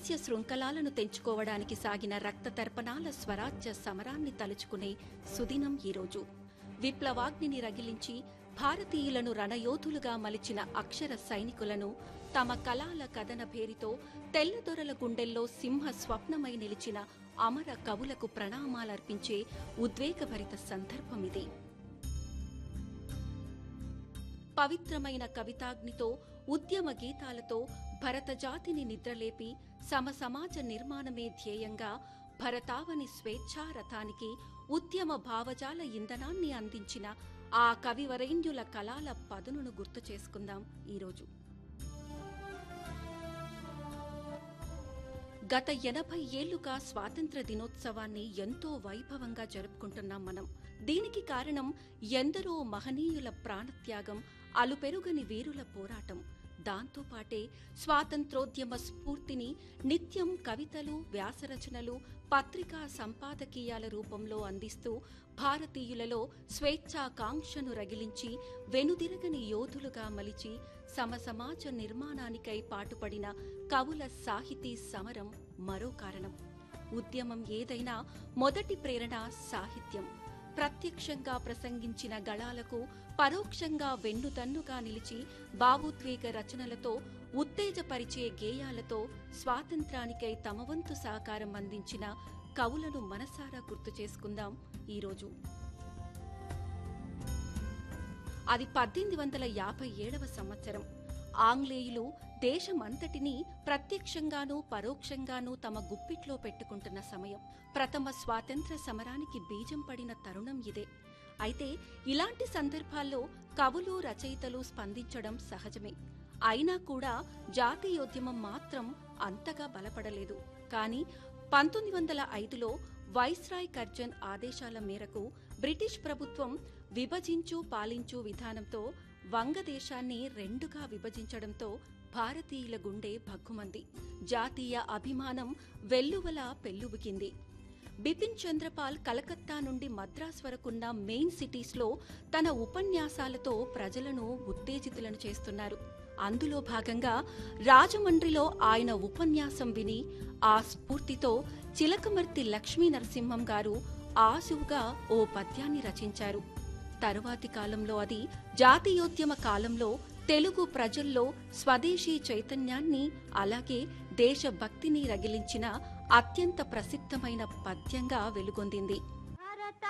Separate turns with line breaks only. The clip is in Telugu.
రహస్య శృంఖలాలను తెంచుకోవడానికి సాగిన రక్త తర్పణాల స్వరాజ్య సమరాన్ని తలుచుకునే సుదినం ఈరోజు విప్లవాగ్నిని రగిలించి భారతీయులను రణయోధులుగా మలిచిన అక్షర సైనికులను తమ కళాల కథన పేరితో తెల్లదొరల గుండెల్లో సింహ స్వప్నమై నిలిచిన అమర కవులకు ప్రణామాలర్పించే ఉద్వేగభరిత సందర్భమిది పవిత్రమైన కవితాగ్నితో ఉద్యమ గీతాలతో భరత జాతిని నిద్రలేపి సమ సమాజ నిర్మాణమే ధ్యేయంగా భరతావని స్వేచ్ఛారథానికి ఉద్యమ భావజాల ఇంధనాన్ని అందించిన ఆ కవివరేణ్యుల కళాల పదునును గుర్తు చేసుకుందాం ఈరోజు గత ఎనభై ఏళ్లుగా స్వాతంత్ర దినోత్సవాన్ని ఎంతో వైభవంగా జరుపుకుంటున్నాం మనం దీనికి కారణం ఎందరో మహనీయుల ప్రాణత్యాగం అలుపెరుగని వీరుల పోరాటం దాంతోపాటే స్వాతంత్రోద్యమ స్ఫూర్తిని నిత్యం కవితలు వ్యాసరచనలు పత్రికా సంపాదకీయాల రూపంలో అందిస్తూ భారతీయులలో స్వేచ్ఛాకాంక్షను రగిలించి వెనుదిరగని యోధులుగా మలిచి సమసమాజ నిర్మాణానికై పాటుపడిన కవుల సాహితీ సమరం మరో కారణం ఉద్యమం ఏదైనా మొదటి ప్రేరణ సాహిత్యం ప్రత్యక్షంగా ప్రసంగించిన గళాలకు పరోక్షంగా వెన్నుదన్నుగా నిలిచి భావోద్వేగ రచనలతో ఉత్తేజపరిచే గేయాలతో స్వాతంత్రానికై తమ వంతు సహకారం అందించిన కవులను మనసారా గుర్తు చేసుకుందాం ఈరోజు అది పద్దెనిమిది వందల యాభై ఏడవ సంవత్సరం ఆంగ్లేయులు దేశమంతటినీ ప్రత్యక్షంగానూ పరోక్షంగానూ తమ గుప్పిట్లో పెట్టుకుంటున్న సమయం ప్రథమ స్వాతంత్ర సమరానికి బీజం పడిన తరుణం ఇదే అయితే ఇలాంటి సందర్భాల్లో కవులు రచయితలు స్పందించడం సహజమే అయినా కూడా జాతీయోద్యమం మాత్రం అంతగా బలపడలేదు కానీ పంతొమ్మిది వందల ఐదులో వైస్రాయ్ కర్జన్ ఆదేశాల మేరకు బ్రిటిష్ ప్రభుత్వం విభజించు పాలించు విధానంతో వంగదేశాన్ని రెండుగా విభజించడంతో భారతీయుల గుండె భగ్గుమంది జాతీయ అభిమానం వెల్లువలా పెల్లుబికింది బిపిన్ చంద్రపాల్ కలకత్తా నుండి మద్రాస్ వరకున్న మెయిన్ సిటీస్లో తన ఉపన్యాసాలతో ప్రజలను ఉత్తేజితులను చేస్తున్నారు అందులో భాగంగా రాజమండ్రిలో ఆయన ఉపన్యాసం విని ఆ స్ఫూర్తితో చిలకమర్తి లక్ష్మీ నరసింహం గారు ఆశువుగా ఓ పద్యాన్ని రచించారు తరువాతి కాలంలో అది జాతీయోద్యమ కాలంలో తెలుగు ప్రజల్లో స్వదేశీ చైతన్యాన్ని అలాగే దేశభక్తిని రగిలించిన అత్యంత ప్రసిద్ధమైన పద్యంగా వెలుగొందింది